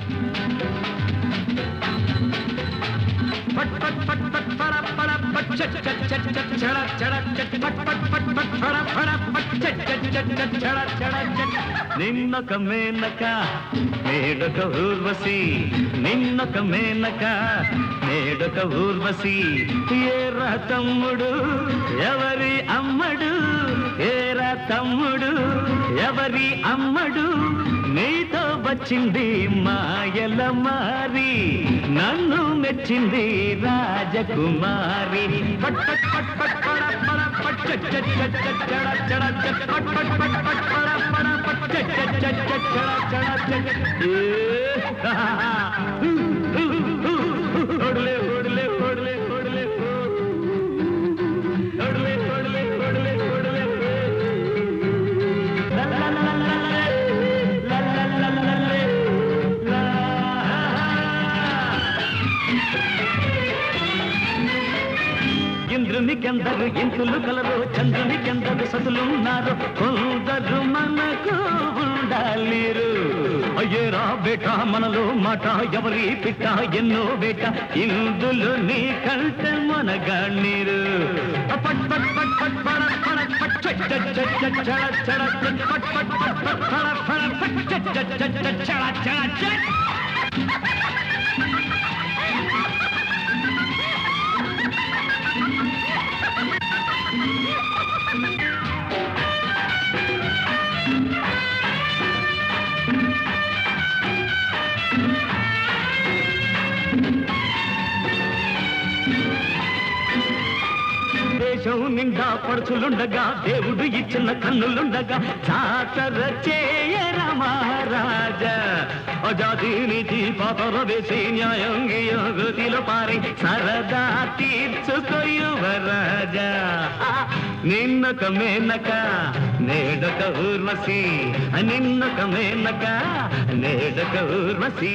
పట్ పట్ పట్ పట్ పడ పడ పట్ చట్ చట్ చట్ చట్ చడ చడ చట్ పట్ పట్ పట్ పట్ పడ పడ పట్ చట్ చట్ చట్ చట్ చడ చడ చట్ నిన్నొక మేనక నేడొక ఊర్వశి నిన్నొక మేనక నేడొక ఊర్వశి ఏరా తమ్ముడు ఎవరి అమ్మడు ఏరా తమ్ముడు ఎవరి అమ్మడు నీతో వచ్చింది మాయల మారి నన్ను మెచ్చింది రాజకుమారి పట్ పట్ పట్ పట్ పడ పడ పట్ చట్ చట్ చట్ చట్ చడ చడ చట్ పట్ పట్ పట్ పట్ పడ పడ పట్ చట్ చట్ చట్ చట్ చడ చడ చట్ ఏ ఓడలే ఓడలే ఓడలే ఓడలే ఓడలే ఓడలే ఓడలే ఓడలే లా లా లా లా లా లా లా లా లా లా లా ఇంద్రునికెందరు ఇంతులు కలరు చంద్రునికెందరు సతులున్నారు కొందరు మనకు ఉండాలిరు అయ్యేరా బేట మనలో మాట ఎవరి పిట్ట ఎన్నో బేట ఇందులో నీ కంటే మనగాణీరు పట్ పట్ పట్ పట్ పడ పడ పట్ చట్ చట్ చట్ చట్ చడ చడ చట్ పట్ పట్ పట్ పట్ పడ పడ పట్ చట్ చట్ చట్ చట్ చడ చడ చట్ దేశం నిండా పడుచులుండగా దేవుడు ఇచ్చిన కన్నులుండగా జాతర చేయర మహారాజా అజాది నీతి పాతర వేసి న్యాయం గతిలో పారి సరదా తీర్చుకో యువరాజా నిన్నొక మేనక నేడొక ఊర్వశి నిన్నొక మేనక నేడొక ఊర్వశి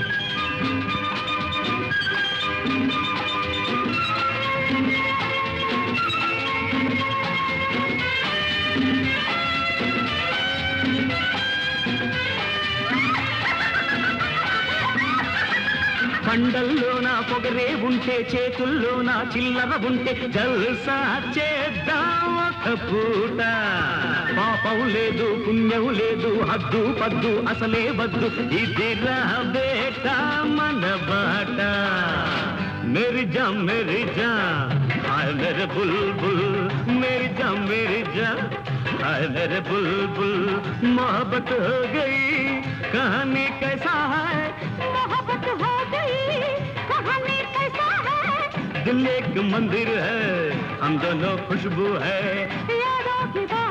కండల్లో నా పొగరే ఉంటే చేతుల్లో నా చిల్లర ఉంటే జల్సా చేద్దాం ఒక పూట పాపం లేదు పుణ్యం లేదు హద్దు పద్దు అసలే వద్దు ఇది రా బేట మన బాట मेरी जा मेरी जा हाय मेरे बुलबुल मेरी जा मेरी जा हाय मेरे बुलबुल मोहब्बत हो गई कहानी कैसा है मोहब्बत हो गई कहानी कैसा है दिल एक मंदिर है हम दोनों खुशबू है यारों की बात